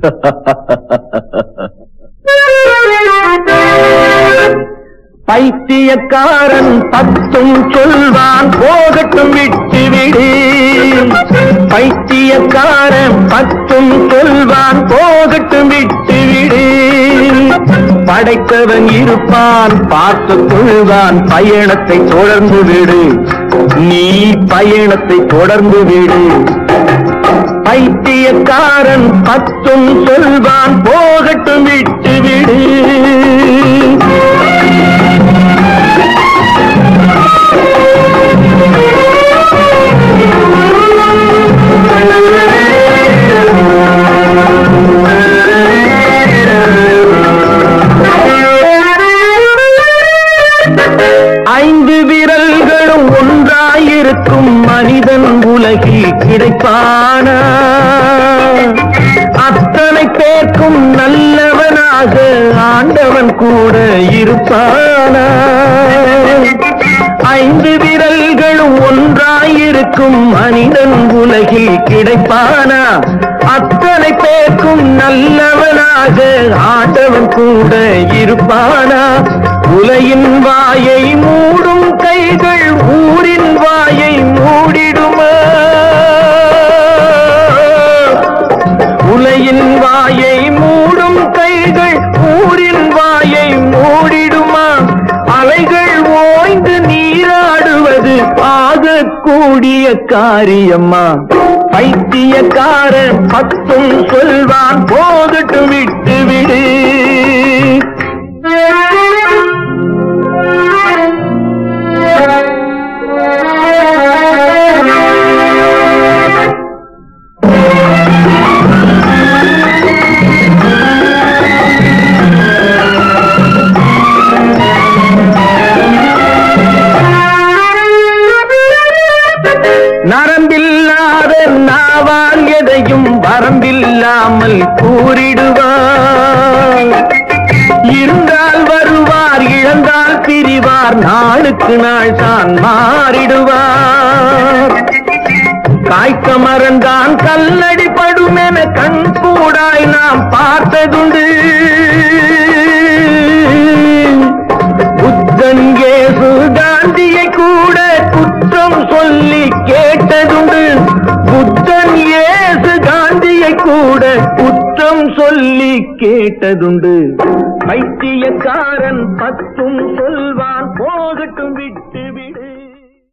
பைத்தியக்காரன் பத்தும் சொல்வான் போகட்டும் விட்டு விடு பைத்தியக்காரன் பத்தும் சொல்வான் போகட்டும் விட்டு விடு படைத்தவன் இருப்பான் பார்த்துக் கொள்வான் பயணத்தை தொடர்ந்து விடு நீ பயணத்தை தொடர்ந்து விடு பைத்தியக்காரன் பத்தும் சொல்வான் போகட்டும் விட்டு விடு ஐந்து விரல்களும் ஒன்றாயிருக்கும் மனிதன் உலகில் கிடைப்பானா அத்தனை பேர்க்கும் நல்லவனாக ஆண்டவன் கூட இருப்பானா ஐந்து விரல்களும் ஒன்றாயிருக்கும் மனிதன் உலகில் கிடைப்பானா அத்தனை பேர்க்கும் நல்லவனாக ஆண்டவன் கூட இருப்பானா உலையின் வாயை மூடும் கைகள் ஊரின் வாயை மூடிடுமா உலையின் வாயை மூடும் கைகள் ஊரின் வாயை மூடிடுமா அலைகள் ஓய்ந்து நீராடுவது ஆகக்கூடிய காரியம்மா பைத்தியக்காரன் பத்தும் சொல்வான் போகட்டும் விட்டு விடு நரம்பில்லாத நாவால் எதையும் வரம்பில்லாமல் கூறிடுவார் இருந்தால் வருவார் இழந்தால் பிரிவார் நாளுக்கு நாள் தான் மாறிடுவார் காய்க்க மறந்தான் கல்லடி படுமென கண் கூடாய் நாம் பார்த்ததுண்டு புத்தன் இயேசு காந்தியை கூட குற்றம் சொல்லி கேட்டதுண்டு புத்தன் இயேசு காந்தியை கூட குற்றம் சொல்லி கேட்டதுண்டு பைத்தியக்காரன் பத்தும் சொல்வான் போகட்டும் விட்டு விடு